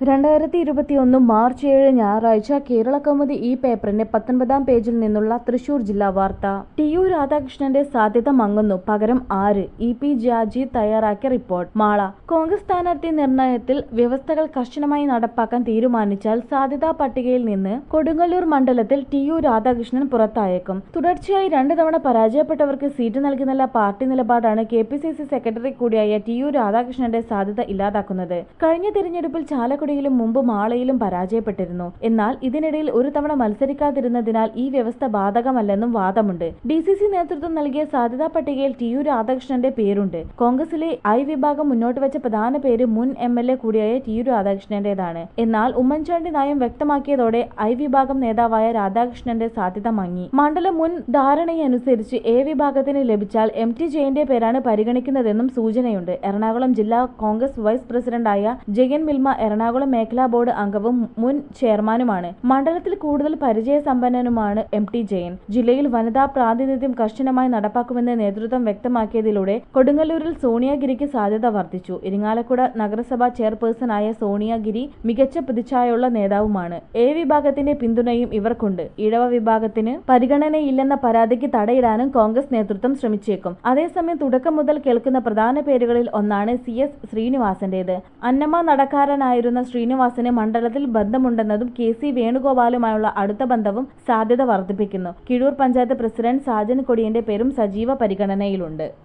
രണ്ടായിരത്തി ഇരുപത്തിയൊന്ന് മാർച്ച് ഏഴ് ഞായറാഴ്ച കേരള കൗമുദി ഈ പേപ്പറിന്റെ പത്തൊൻപതാം പേജിൽ നിന്നുള്ള തൃശൂർ ജില്ലാ വാർത്ത ടി യു രാധാകൃഷ്ണന്റെ സാധ്യത മങ്ങുന്നു പകരം ആര് ഇ പി ജാജി തയ്യാറാക്കിയ റിപ്പോർട്ട് മാള കോൺഗ്രസ് സ്ഥാനാർത്ഥി നിർണയത്തിൽ വ്യവസ്ഥകൾ കർശനമായി നടപ്പാക്കാൻ തീരുമാനിച്ചാൽ സാധ്യതാ പട്ടികയിൽ നിന്ന് കൊടുങ്ങല്ലൂർ മണ്ഡലത്തിൽ ടി യു രാധാകൃഷ്ണൻ പുറത്തായേക്കും തുടർച്ചയായി രണ്ട് തവണ പരാജയപ്പെട്ടവർക്ക് സീറ്റ് നൽകുന്നില്ല പാർട്ടി നിലപാടാണ് K P C C secretary കൂടിയായ ടി യു രാധാകൃഷ്ണന്റെ സാധ്യത ഇല്ലാതാക്കുന്നത് കഴിഞ്ഞ തിരഞ്ഞെടുപ്പിൽ ചാലക്കുടിയിലും മുമ്പ് മാളയിലും പരാജയപ്പെട്ടിരുന്നു എന്നാൽ ഇതിനിടയിൽ ഒരു തവണ മത്സരിക്കാതിരുന്നതിനാൽ ഈ വ്യവസ്ഥ ബാധകമല്ലെന്നും വാദമുണ്ട് ഡി സി സി നേതൃത്വം നൽകിയ സാധ്യതാ പട്ടികയിൽ ടി യു രാധാകൃഷ്ണന്റെ പേരുണ്ട് കോൺഗ്രസിലെ ഐ വിഭാഗം മുന്നോട്ട് വെച്ച പ്രധാന പേര് മുൻ എം എൽ എ കൂടിയായ ടി യു രാധാകൃഷ്ണന്റേതാണ് എന്നാൽ ഉമ്മൻചാണ്ടി നയം വ്യക്തമാക്കിയതോടെ ഐ വിഭാഗം നേതാവായ രാധാകൃഷ്ണന്റെ സാധ്യത മങ്ങി മണ്ഡലം മുൻ ധാരണയനുസരിച്ച് എ വിഭാഗത്തിന് ലഭിച്ചാൽ എം ടി ജയന്റെ പേരാണ് പരിഗണിക്കുന്നതെന്നും സൂചനയുണ്ട് എറണാകുളം ജില്ലാ കോൺഗ്രസ് വൈസ് പ്രസിഡന്റായ ജയൻ മിൽമ എറണാകുളം മേഖലാ ബോർഡ് അംഗവും മുൻ ചെയർമാനുമാണ് മണ്ഡലത്തിൽ കൂടുതൽ പരിചയസമ്പന്നനുമാണ് എം ടി ജയൻ ജില്ലയിൽ വനിതാ പ്രാതിനിധ്യം കർശനമായി നടപ്പാക്കുമെന്ന് നേതൃത്വം വ്യക്തമാക്കിയതിലൂടെ കൊടുങ്ങല്ലൂരിൽ സോണിയാഗിരിക്ക് സാധ്യത വർദ്ധിച്ചു ഇരിങ്ങാലക്കുട നഗരസഭാ ചെയർപേഴ്സണായ സോണിയാഗിരി മികച്ച പ്രതിച്ഛായുള്ള നേതാവുമാണ് എ വിഭാഗത്തിന്റെ പിന്തുണയും ഇവർക്കുണ്ട് ഇഴവ വിഭാഗത്തിന് പരിഗണനയില്ലെന്ന പരാതിക്ക് തടയിടാനും കോൺഗ്രസ് നേതൃത്വം ശ്രമിച്ചേക്കും അതേസമയം തുടക്കം മുതൽ കേൾക്കുന്ന പ്രധാന പേരുകളിൽ ഒന്നാണ് സി എസ് ശ്രീനിവാസന്റേത് അന്നമ്മ നടക്കാരനായിരുന്ന ശ്രീനിവാസന് മണ്ഡലത്തിൽ ബന്ധമുണ്ടെന്നതും കെ സി വേണുഗോപാലുമായുള്ള അടുത്ത ബന്ധവും സാധ്യത വർദ്ധിപ്പിക്കുന്നു കിഴൂർ പഞ്ചായത്ത് പ്രസിഡന്റ് സാജൻ കൊടിയന്റെ പേരും സജീവ പരിഗണനയിലുണ്ട്